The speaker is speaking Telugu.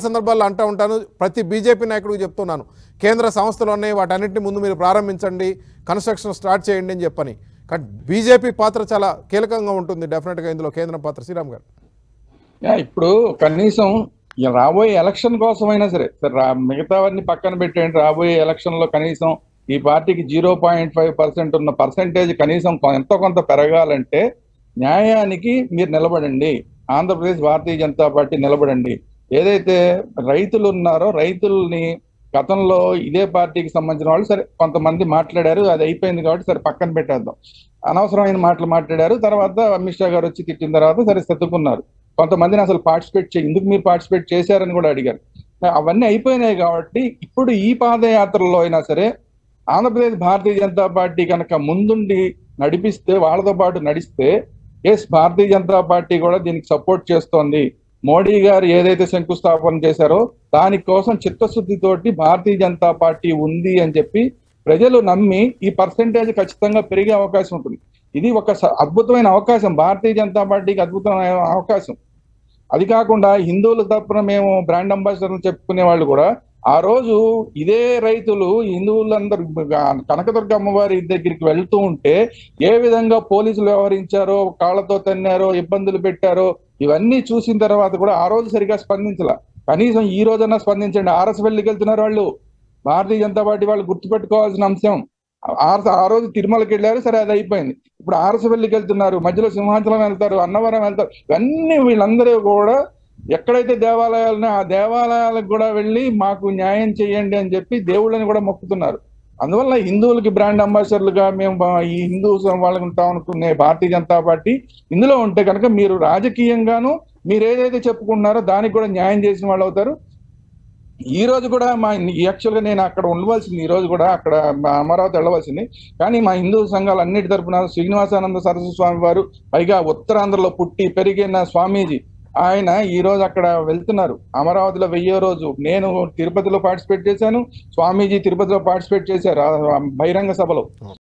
సందర్భాల్లో అంటూ ఉంటాను ప్రతి బీజేపీ నాయకుడికి చెప్తున్నాను కేంద్ర సంస్థలు ఉన్నాయి వాటన్నిటిని ముందు మీరు ప్రారంభించండి కన్స్ట్రక్షన్ స్టార్ట్ చేయండి అని చెప్పని కానీ బీజేపీ పాత్ర చాలా కీలకంగా ఉంటుంది డెఫినెట్గా ఇందులో కేంద్రం పాత్ర శ్రీరామ్ గారు యా, ఇప్పుడు కనీసం ఈ రాబోయే ఎలక్షన్ కోసమైనా సరే సరే రా- మిగతావన్నీ పక్కన పెట్టేయండి రాబోయే ఎలక్షన్ లో కనీసం ఈ పార్టీకి జీరో పాయింట్ ఫైవ్ పర్సెంట్ ఉన్న పర్సెంటేజ్ కనీసం కొ- ఎంతో కొంత పెరగాలంటే న్యాయానికి మీరు నిలబడండి ఆంధ్రప్రదేశ్ భారతీయ జనతా పార్టీ నిలబడండి ఏదైతే రైతులు ఉన్నారో రైతుల్ని గతంలో ఇదే పార్టీకి సంబంధించిన వాళ్ళు సరే కొంతమంది మాట్లాడారు అది అయిపోయింది కాబట్టి సరే పక్కన పెట్టేద్దాం అనవసరమైన మాటలు మాట్లాడారు తర్వాత అమిత్ షా గారు వచ్చి తిట్టిన తర్వాత సరే సర్దుకున్నారు కొంతమందిని అసలు పార్టిసిపేట్ చే ఎందుకు మీరు పార్టిసిపేట్ చేశారని కూడా అడిగారు అవన్నీ అయిపోయినాయి కాబట్టి ఇప్పుడు ఈ పాదయాత్రలో అయినా సరే ఆంధ్రప్రదేశ్ భారతీయ జనతా పార్టీ కనుక ముందుండి నడిపిస్తే వాళ్ళతో పాటు నడిస్తే ఎస్ భారతీయ జనతా పార్టీ కూడా దీనికి సపోర్ట్ చేస్తోంది మోడీ గారు ఏదైతే శంకుస్థాపన చేశారో దానికోసం చిత్తశుద్ధితోటి భారతీయ జనతా పార్టీ ఉంది అని చెప్పి ప్రజలు నమ్మి ఈ పర్సెంటేజ్ ఖచ్చితంగా పెరిగే అవకాశం ఉంటుంది ఇది ఒక స- అద్భుతమైన అవకాశం భారతీయ జనతా పార్టీకి అద్భుతమైన అవకాశం అది కాకుండా హిందువుల తరపున మేము బ్రాండ్ అంబాసిడర్లు చెప్పుకునే వాళ్ళు కూడా ఆ రోజు ఇదే రైతులు హిందువులందరూ కనకదుర్గ అమ్మవారి దగ్గరికి వెళ్తూ ఉంటే ఏ విధంగా పోలీసులు వ్యవహరించారో కాళ్ళతో తన్నారో ఇబ్బందులు పెట్టారో ఇవన్నీ చూసిన తర్వాత కూడా ఆ రోజు సరిగా స్పందించాల కనీసం ఈ రోజన్నా స్పందించండి ఆర్ఎస్ వెళ్ళికి వెళ్తున్నారు వాళ్ళు భారతీయ జనతా పార్టీ వాళ్ళు గుర్తుపెట్టుకోవాల్సిన అంశం ఆర్ఎస్ ఆ రోజు తిరుమలకి వెళ్ళారు సరే అది అయిపోయింది ఇప్పుడు ఆర్ఎస్ వెళ్ళికి వెళ్తున్నారు మధ్యలో సింహాచలం వెళ్తారు అన్నవరం వెళ్తారు ఇవన్నీ వీళ్ళందరూ కూడా ఎక్కడైతే దేవాలయాలు ఉన్నాయో ఆ దేవాలయాలకు కూడా వెళ్ళి మాకు న్యాయం చేయండి అని చెప్పి దేవుళ్ళని కూడా మొక్కుతున్నారు అందువల్ల హిందువులకి బ్రాండ్ అంబాసిడర్లుగా మేము బా- ఈ హిందూ వాళ్ళకి ఉంటాం అనుకునే భారతీయ జనతా పార్టీ ఇందులో ఉంటే కనుక మీరు రాజకీయంగాను మీరు ఏదైతే చెప్పుకుంటున్నారో దానికి కూడా న్యాయం చేసిన వాళ్ళు అవుతారు ఈ రోజు కూడా మా యాక్చువల్ గా నేను అక్కడ ఉండవలసింది ఈ రోజు కూడా అక్కడ మా అమరావతి వెళ్ళవలసింది కానీ మా హిందూ సంఘాలు అన్నిటి తరపున శ్రీనివాసానంద సరస్వతి స్వామి వారు పైగా ఉత్తరాంధ్రలో పుట్టి పెరిగిన స్వామీజీ ఆయన ఈ రోజు అక్కడ వెళ్తున్నారు అమరావతిలో వెయ్యో రోజు నేను తిరుపతిలో పార్టిసిపేట్ చేశాను స్వామీజీ తిరుపతిలో పార్టిసిపేట్ చేశారు ఆ బహిరంగ సభలో